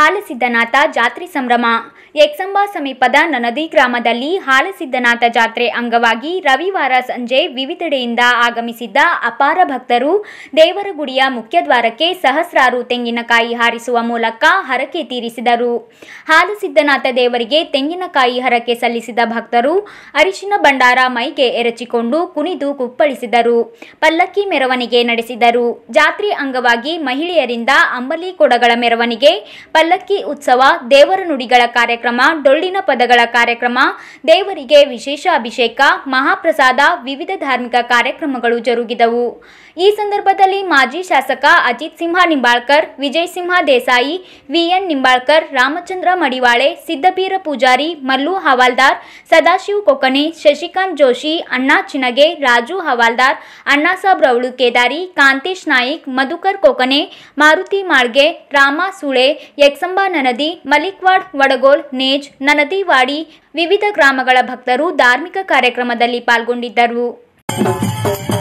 ಹಾಲಸಿದ್ದನಾಥ ಜಾತ್ರೆ ಸಂಭ್ರಮ ಎಕ್ಸಂಬ ಸಮೀಪದ ನನದಿ ಗ್ರಾಮದಲ್ಲಿ ಹಾಲಸಿದ್ದನಾಥ ಜಾತ್ರೆ ಅಂಗವಾಗಿ ರವಿವಾರ ಸಂಜೆ ವಿವಿಧೆಡೆಯಿಂದ ಆಗಮಿಸಿದ್ದ ಅಪಾರ ಭಕ್ತರು ದೇವರ ಗುಡಿಯ ಮುಖ್ಯದ್ವಾರಕ್ಕೆ ಸಹಸ್ರಾರು ತೆಂಗಿನಕಾಯಿ ಹಾರಿಸುವ ಮೂಲಕ ಹರಕೆ ತೀರಿಸಿದರು ಹಾಲಸಿದ್ದನಾಥ ದೇವರಿಗೆ ತೆಂಗಿನಕಾಯಿ ಹರಕೆ ಸಲ್ಲಿಸಿದ ಭಕ್ತರು ಅರಿಶಿನ ಭಂಡಾರ ಮೈಗೆ ಎರಚಿಕೊಂಡು ಕುಣಿದು ಕುಪ್ಪಳಿಸಿದರು ಪಲ್ಲಕ್ಕಿ ಮೆರವಣಿಗೆ ನಡೆಸಿದರು ಜಾತ್ರೆ ಅಂಗವಾಗಿ ಮಹಿಳೆಯರಿಂದ ಅಂಬಲಿ ಕೊಡಗಳ ಮೆರವಣಿಗೆ ಪಲ್ಲಕ್ಕಿ ಉತ್ಸವ ದೇವರ ನುಡಿಗಳ ಕಾರ್ಯಕ್ರಮ ಡೊಳ್ಳಿನ ಪದಗಳ ಕಾರ್ಯಕ್ರಮ ದೇವರಿಗೆ ವಿಶೇಷ ಅಭಿಷೇಕ ಮಹಾಪ್ರಸಾದ ವಿವಿಧ ಧಾರ್ಮಿಕ ಕಾರ್ಯಕ್ರಮಗಳು ಜರುಗಿದವು ಈ ಸಂದರ್ಭದಲ್ಲಿ ಮಾಜಿ ಶಾಸಕ ಅಜಿತ್ ಸಿಂಹ ನಿಂಬಾಳ್ಕರ್ ವಿಜಯ್ ಸಿಂಹ ದೇಸಾಯಿ ವಿಎನ್ ನಿಂಬಾಳ್ಕರ್ ರಾಮಚಂದ್ರ ಮಡಿವಾಳೆ ಸಿದ್ದಬೀರ ಪೂಜಾರಿ ಮಲ್ಲು ಹವಾಲ್ದಾರ್ ಸದಾಶಿವ್ ಕೊಕನೆ ಶಶಿಕಾಂತ್ ಜೋಶಿ ಅಣ್ಣಾ ಚಿನಗೆ ರಾಜು ಹವಾಲ್ದಾರ್ ಅಣ್ಣಾಸಾಬ್ ರೌಳು ಕೇದಾರಿ ಕಾಂತೇಶ್ ನಾಯಿಕ್ ಮಧುಕರ್ ಕೊಕನೆ ಮಾರುತಿ ಮಾಳ್ಗೆ ರಾಮ ಸುಳೆ ಯಕ್ಸಂಬ ನನದಿ ಮಲಿಕ್ವಾಡ್ ವಡಗೋಲ್ ನೇಜ್ ನನದಿವಾಡಿ ವಿವಿಧ ಗ್ರಾಮಗಳ ಭಕ್ತರು ಧಾರ್ಮಿಕ ಕಾರ್ಯಕ್ರಮದಲ್ಲಿ ಪಾಲ್ಗೊಂಡಿದ್ದರು